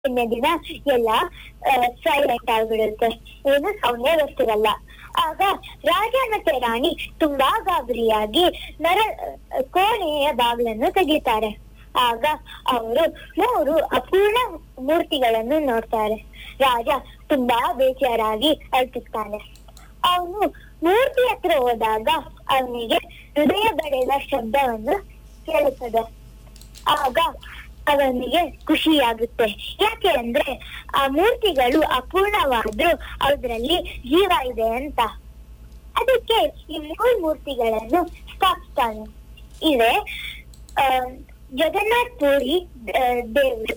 ನಿನ್ನೆ ದಿನ ಎಲ್ಲ ಸೈಲೆಂಟ್ ಆಗ್ಬಿಡುತ್ತೆ ಏನು ಸೌಂಡೇ ಬರ್ತಿರಲ್ಲ ಆಗ ರಾಜ ಮತ್ತೆ ರಾಣಿ ತುಂಬಾ ಗಾಬರಿಯಾಗಿ ನರ ಕೋಣೆಯ ಬಾಗಿಲನ್ನು ತೆಗಿತಾರೆ ಆಗ ಅವರು ಮೂರು ಅಪೂರ್ಣ ಮೂರ್ತಿಗಳನ್ನು ನೋಡ್ತಾರೆ ರಾಜ ತುಂಬಾ ಬೇಜಾರಾಗಿ ಅಳ್ತಿರ್ತಾನೆ ಅವನು ಮೂರ್ತಿ ಹತ್ರ ಹೋದಾಗ ಅವನಿಗೆ ಹೃದಯ ಬಡಿದ ಶಬ್ದವನ್ನು ಕೇಳುತ್ತದೆ ಆಗ ಅವನಿಗೆ ಖುಷಿಯಾಗುತ್ತೆ ಯಾಕೆ ಅಂದ್ರೆ ಆ ಮೂರ್ತಿಗಳು ಅಪೂರ್ಣವಾದ್ರೂ ಅದ್ರಲ್ಲಿ ಜೀವ ಇದೆ ಅಂತ ಅದಕ್ಕೆ ಈ ಮೂರು ಮೂರ್ತಿಗಳನ್ನು ಸ್ಥಾಪಿಸ್ತಾನೆ ಇದೆ ಆ, ಜಗನ್ನಾಥ್ ಪುರಿ ಆ, ದೇವರು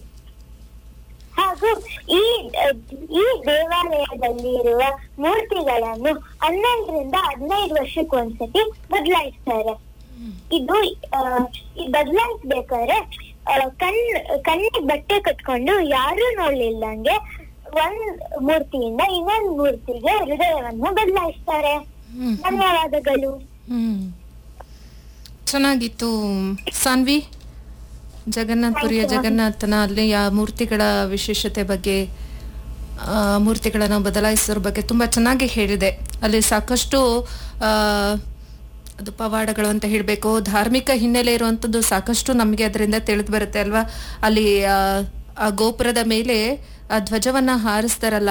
ಹಾಗೂ ಈ ಈ ದೇವಾಲಯದಲ್ಲಿ ಇರುವ ಮೂರ್ತಿಗಳನ್ನು ಹನ್ನೆರಡರಿಂದ ಹದಿನೈದು ವರ್ಷಕ್ಕೊಂದ್ಸತಿ ಬದಲಾಯಿಸ್ತಾರೆ ಇದು ಆ, ಈ ಬದಲಾಯಿಸ್ಬೇಕಾದ್ರೆ ಆ, ಕಣ್ ಕಣ್ಣಿಗೆ ಬಟ್ಟೆ ಕಟ್ಕೊಂಡು ಯಾರು ನೋಡ್ಲಿಲ್ಲಂಗೆ ಒಂದ್ ಮೂರ್ತಿಯಿಂದ ಇನ್ನೊಂದ್ ಮೂರ್ತಿಗೆ ಹೃದಯವನ್ನು ಬದಲಾಯಿಸ್ತಾರೆ ಹ್ಮ್. ಧನ್ಯವಾದಗಳು ಹ್ಮ್ ಚೆನ್ನಾಗಿತ್ತು ಸಾನ್ವಿ ಜಗನ್ನಾಥಪುರಿಯ ಜಗನ್ನಾಥನ ಅಲ್ಲಿ ಆ ಮೂರ್ತಿಗಳ ವಿಶೇಷತೆ ಬಗ್ಗೆ ಆ, ಮೂರ್ತಿಗಳನ್ನು ಬದಲಾಯಿಸೋದ್ರ ಬಗ್ಗೆ ತುಂಬಾ ಚೆನ್ನಾಗಿ ಹೇಳಿದೆ ಅಲ್ಲಿ ಸಾಕಷ್ಟು ಆ, ಅದು ಪವಾಡಗಳು ಅಂತ ಹೇಳಬೇಕು ಧಾರ್ಮಿಕ ಹಿನ್ನೆಲೆ ಇರುವಂಥದ್ದು ಸಾಕಷ್ಟು ನಮಗೆ ಅದರಿಂದ ತಿಳಿದು ಬರುತ್ತೆ ಅಲ್ವಾ ಅಲ್ಲಿ ಆ, ಆ ಗೋಪುರದ ಮೇಲೆ ಆ ಧ್ವಜವನ್ನ ಹಾರಿಸ್ತಾರಲ್ಲ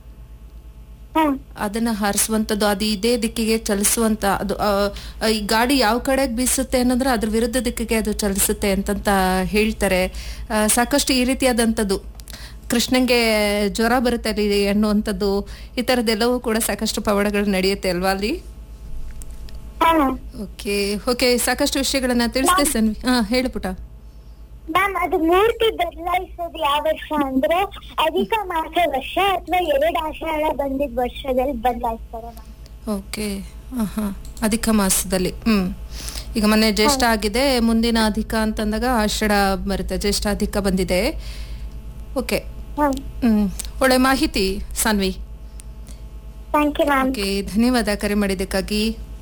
ಹ್ಮ್ ಅದನ್ನ ಹಾರಿಸುವಂತದ್ದು ಅದು ಇದೇ ದಿಕ್ಕಿಗೆ ಚಲಿಸುವಂತ ಅದು ಆ, ಆ, ಈ ಗಾಡಿ ಯಾವ ಕಡೆಗೆ ಬೀಸುತ್ತೆ ಅನ್ನೋದ್ರೆ ಅದ್ರ ವಿರುದ್ಧ ದಿಕ್ಕಿಗೆ ಅದು ಚಲಿಸುತ್ತೆ ಅಂತಂತ ಹೇಳ್ತಾರೆ ಆ, ಸಾಕಷ್ಟು ಈ ರೀತಿಯಾದಂಥದ್ದು ಕೃಷ್ಣಂಗೆ ಜ್ವರ ಬರುತ್ತೆ ಅಲ್ಲಿ ಅನ್ನುವಂಥದ್ದು ಈ ಥರದ್ದೆಲ್ಲವೂ ಕೂಡ ಸಾಕಷ್ಟು ಪವಾಡಗಳು ನಡೆಯುತ್ತೆ ಅಲ್ವಾ ಅಲ್ಲಿ ಹಾ ಓಕೆ ಓಕೆ ಸಾಕಷ್ಟು ವಿಷಯಗಳನ್ನ ತಿಳಿಸ್ದೆ ಸನ್ವಿ ಹಾ ಹೇಳು ಪುಟ ಮ್ಯಾಮ್ ಅದು ಮೂರ್ತಿ ಬದಲಾಯಿಸೋದು ಯಾವ ವರ್ಷ ಅಂದ್ರೆ ಅಧಿಕ ಮಾಸ ವರ್ಷ ಅಥವಾ ಎರಡು ಆಷಾಢ ಬಂದಿದ್ ವರ್ಷದಲ್ಲಿ ಬದಲಾಯಿಸ್ತಾರೆ ಮ್ಯಾಮ್ ಓಕೆ ಹಾಂ ಅಧಿಕ ಮಾಸದಲ್ಲಿ ಹ್ಮ್ ಈಗ ಮೊನ್ನೆ ಜ್ಯೇಷ್ಠ ಆಗಿದೆ ಮುಂದಿನ ಅಧಿಕ ಅಂತಂದಾಗ ಆಷಾಢ ಬರುತ್ತೆ ಜ್ಯೇಷ್ಠ ಅಧಿಕ ಬಂದಿದೆ ಓಕೆ ಹ್ಮ್ ಹ್ಮ್ ಒಳ್ಳೆ ಮಾಹಿತಿ Saanvi thank you ma'am okay ಧನ್ಯವಾದ ಕರೆ ಮಾಡಿದ್ದಕ್ಕಾಗಿ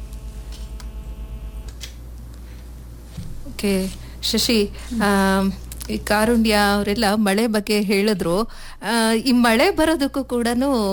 ಓಕೆ ಶಶಿ ಆ, ಈ ಕಾರುಣ್ಯ ಅವರೆಲ್ಲ ಮಳೆ ಬಗ್ಗೆ ಹೇಳಿದ್ರು ಆ, ಈ ಮಳೆ ಬರೋದಕ್ಕೂ ಕೂಡ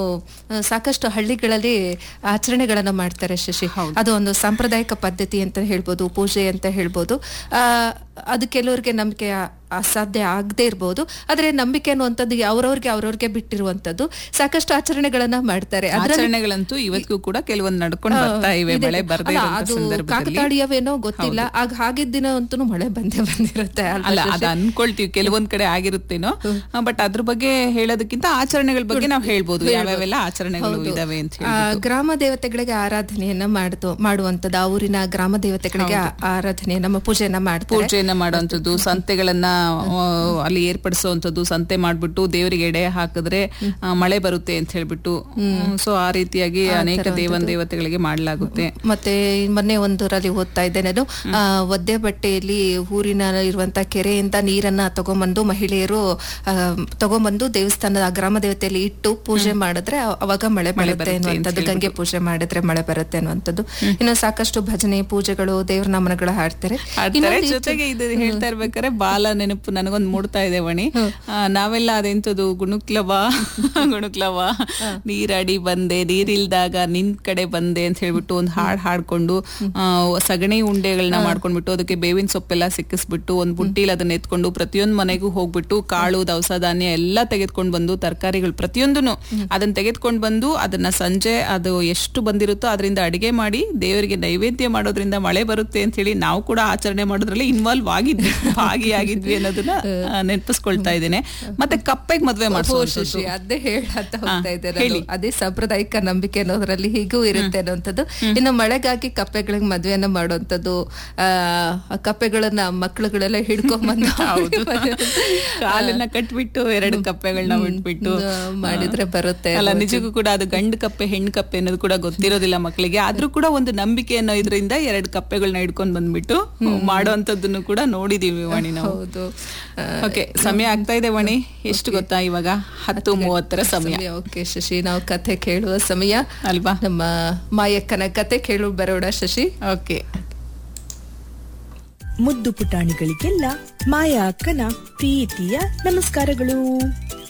ಸಾಕಷ್ಟು ಹಳ್ಳಿಗಳಲ್ಲಿ ಆಚರಣೆಗಳನ್ನ ಮಾಡ್ತಾರೆ ಶಶಿ ಅದು ಒಂದು ಸಾಂಪ್ರದಾಯಿಕ ಪದ್ಧತಿ ಅಂತ ಹೇಳ್ಬೋದು ಪೂಜೆ ಅಂತ ಹೇಳ್ಬೋದು ಆ, ಅದು ಕೆಲವ್ರಿಗೆ ನಂಬಿಕೆ ಆ- ಅಸಾಧ್ಯ ಆಗದೆ ಇರ್ಬೋದು ಆದ್ರೆ ನಂಬಿಕೆ ಅನ್ನುವಂಥದ್ದು ಅವ್ರವ್ರಿಗೆ ಅವ್ರವ್ರಿಗೆ ಬಿಟ್ಟಿರುವಂತದ್ದು ಸಾಕಷ್ಟು ಆಚರಣೆಗಳನ್ನ ಮಾಡ್ತಾರೆ ಅದ್ರಲ್ಲಿ- ಆಚರಣೆಗಳಂತೂ ಇವತ್ತಿಗೂ ಕೂಡ ಕೆಲವೊಂದು ನಡ್ಕೊಂಡು ಬರ್ತಾ ಇವೆ ಇದೆ. ಮಳೆ ಬರದೇ ಅಲ್ಲ, ಇರುವಂತ ಅದು ಸಂದರ್ಭದಲ್ಲಿ ಕಾಕತಾಳೀಯವೇನೋ ಗೊತ್ತಿಲ್ಲ ಆಗ ಹಾಗಿದ್ದ ದಿನ ಅಂತೂ ಮಳೆ ಬಂದೇ ಬಂದಿರುತ್ತೆ ಅಲ್ವಾ ಅಲ್ಲ ಶಶಿ? ಅದ ಅನ್ಕೊಳ್ತೀವಿ ಕೆಲವೊಂದ್ ಕಡೆ ಆಗಿರುತ್ತೇನೋ ಬಟ್ ಅದ್ರ ಬಗ್ಗೆ ಹೇಳೋದಕ್ಕಿಂತ ಆಚರಣೆಗಳ ಬಗ್ಗೆ ನಾವು ಹೇಳ್ಬೋದು ಯಾವ್ಯಾವೆಲ್ಲ ಆಚರಣೆಗಳು ಹೌದು. ಇದಾವೆ ಅಂತ ಆ, ಹೇಳಿ ಗ್ರಾಮ ದೇವತೆಗಳಿಗೆ ಆರಾಧನೆಯನ್ನ ಮಾಡ್ತು ಮಾಡುವಂತದ್ದು ಆ ಊರಿನ ಗ್ರಾಮ ದೇವತೆಗಳಿಗೆ ಆ- ಆರಾಧನೆ ನಮ್ಮ ಪೂಜೆಯನ್ನ ಮಾಡ್ತಾರೆ ಪೂಜೆಯನ್ನ ಮಾಡುವಂಥದ್ದು ಸಂತೆಗಳನ್ನ ಆ, ಅಲ್ಲಿ ಏರ್ಪಡಿಸುವಂಥದ್ದು ಸಂತೆ ಮಾಡ್ಬಿಟ್ಟು ದೇವರಿಗೆ ಎಡೆ ಹಾಕಿದ್ರೆ ಆ, ಮಳೆ ಬರುತ್ತೆ ಅಂತ ಹೇಳ್ಬಿಟ್ಟು ಸೊ ಆ ರೀತಿಯಾಗಿ ಅನೇಕ ದೇವನ್ ದೇವತೆಗಳಿಗೆ ಮಾಡಲಾಗುತ್ತೆ ಮತ್ತೆ ಮೊನ್ನೆ ಒಂದೂರಲ್ಲಿ ಓದ್ತಾ ಇದ್ದೆ ನಾನು ಆ, ಒದ್ದೆ ಬಟ್ಟೆಯಲ್ಲಿ ಊರಿನ ಇರುವಂತ ಕೆರೆಯಿಂದ ನೀರನ್ನ ತಗೊಂಬಂದು ಮಹಿಳೆಯರು ಆ, ತಗೊಂಬಂದು ದೇವಸ್ಥಾನದ ಆ ಗ್ರಾಮ ದೇವತೆಯಲ್ಲಿ ಇಟ್ಟು ಪೂಜೆ ಮಾಡಿದ್ರೆ ಅ- ಅವಾಗ ಮಳೆ ಬರುತ್ತೆ ಅನ್ನುವಂಥದ್ದು ಗಂಗೆ ಪೂಜೆ ಮಾಡಿದ್ರೆ ಮಳೆ ಬರುತ್ತೆ ಅನ್ನುವಂಥದ್ದು ಇನ್ನು ಸಾಕಷ್ಟು ಭಜನೆ ಪೂಜೆಗಳು ದೇವ್ರ ನಾಮನಗಳು ಹಾಡ್ತಾರೆ ಆಡ್ತಾರೆ ಇನ್ನೊಂದು ಈ ಜೊತೆಗೆ ಇದು ಹೇಳ್ತಾ ಇರ್ಬೇಕಾದ್ರೆ ಬಾಲ ನೆನಪು ನನಗೊಂದು ಮೂಡ್ತಾ ಇದೆ ವಣಿ ಆ, ನಾವೆಲ್ಲ ಅದೆಂತದು ಗುಣುಕ್ಲವ ಗುಣುಕ್ಲವ ನೀರಾಡಿ ಬಂದೆ ನೀರಿಲ್ದಾಗ ನಿನ್ ಕಡೆ ಬಂದೆ ಅಂತ ಹೇಳ್ಬಿಟ್ಟು ಒಂದು ಹಾಡ್ ಹಾಡ್ಕೊಂಡು ಆ, ಸಗಣಿ ಉಂಡೆಗಳನ್ನ ಮಾಡ್ಕೊಂಡ್ಬಿಟ್ಟು ಅದಕ್ಕೆ ಬೇವಿನ ಸೊಪ್ಪೆಲ್ಲ ಸಿಕ್ಕಿಸ್ಬಿಟ್ಟು ಒಂದ್ ಬುಟ್ಟಿಲಿ ಅದನ್ನ ಎತ್ಕೊಂಡು ಪ್ರತಿಯೊಂದ್ ಮನೆಗೂ ಹೋಗ್ಬಿಟ್ಟು ಕಾಳು ದವಸ ಧಾನ್ಯ ಎಲ್ಲ ತೆಗೆದ್ಕೊಂಡು ಬಂದು ತರಕಾರಿಗಳು ಪ್ರತಿಯೊಂದನು ಅದನ್ನ ತೆಗೆದ್ಕೊಂಡು ಬಂದು ಅದನ್ನ ಸಂಜೆ ಅದು ಎಷ್ಟು ಬಂದಿರುತ್ತೋ ಅದರಿಂದ ಅಡಿಗೆ ಮಾಡಿ ದೇವರಿಗೆ ನೈವೇದ್ಯ ಮಾಡೋದ್ರಿಂದ ಮಳೆ ಬರುತ್ತೆ ಅಂತ ಹೇಳಿ ನಾವು ಕೂಡ ಆಚರಣೆ ಮಾಡೋದ್ರಲ್ಲಿ ಇನ್ವಾಲ್ವ್ ಆಗಿದ್ವಿ ಭಾಗಿಯಾಗಿದ್ವಿ ಅನ್ನೋದನ್ನ ಆ, ನೆನಪಿಸ್ಕೊಳ್ತಾ ಇದ್ದೇನೆ ಮತ್ತೆ ಕಪ್ಪೆಗೆ ಮದ್ವೆ ಓ, ಮಾಡಿಸೋ ಶಶಿ ಅದೇ ಹೇಳತ್ತ ಹೋಗ್ತಾ ಹಾ, ಇದ್ದೆ ಹೇಳಿ. ನಾನು. ಅದೇ ಸಾಂಪ್ರದಾಯಿಕ ನಂಬಿಕೆ ಅನ್ನೋದ್ರಲ್ಲಿ ಹೀಗೂ ಇರುತ್ತೆ ಅನ್ನೋಂಥದ್ದು ಇನ್ನು ಮಳೆಗಾಗಿ ಕಪ್ಪೆಗಳಿಗೆ ಮದ್ವೆಯನ್ನ ಮಾಡುವಂಥದ್ದು ಆ ಆ ಕಪ್ಪೆಗಳನ್ನ ಮಕ್ಕಳುಗಳೆಲ್ಲ ಹಿಡ್ಕೊಂಡ್ಬಂದು ಕಾಲನ್ನ ಕಟ್ಬಿಟ್ಟು ಎರಡು ಕಪ್ಪೆಗಳನ್ನ ಬಿಟ್ಬಿಟ್ಟು ಆ, ಮಾಡಿದ್ರೆ ಬರುತ್ತೆ ಅಲ್ಲ ನಿಜಕ್ಕೂ ಕೂಡ ಅದು ಗಂಡು ಕಪ್ಪೆ ಹೆಣ್ಣು ಕಪ್ಪೆ ಅನ್ನೋದು ಕೂಡ ಗೊತ್ತಿರೋದಿಲ್ಲ ಮಕ್ಕಳಿಗೆ ಆದ್ರೂ ಕೂಡ ಒಂದು ನಂಬಿಕೆ ಅನ್ನೋ ಇದರಿಂದ ಎರಡು ಕಪ್ಪೆಗಳನ್ನ ಹಿಡ್ಕೊಂಡ್ ಬಂದ್ಬಿಟ್ಟು ಮಾಡುವಂತದ್ದನ್ನು ಕೂಡ ನೋಡಿದೀವಿ ವಾಣಿ ನಾವು ಹೌದು ಆ, ಓಕೆ ಸಮಯ ಆಗ್ತಾ ಇದೆ ವಾಣಿ ಎಷ್ಟು ಗೊತ್ತಾ ಇವಾಗ ಹತ್ತು ಮೂವತ್ತರ ಸಮಯ ಓಕೆ ಶಶಿ ನಾವು ಕಥೆ ಕೇಳುವ ಸಮಯ ಅಲ್ವಾ ನಮ್ಮ ಮಾಯಕ್ಕನ ಕತೆ ಕೇಳು ಬರೋಣ ಶಶಿ ಓಕೆ ಮುದ್ದು ಪುಟಾಣಿಗಳಿಗೆಲ್ಲ ಮಾಯಾ ಅಕ್ಕನ ಪ್ರೀತಿಯ ನಮಸ್ಕಾರಗಳು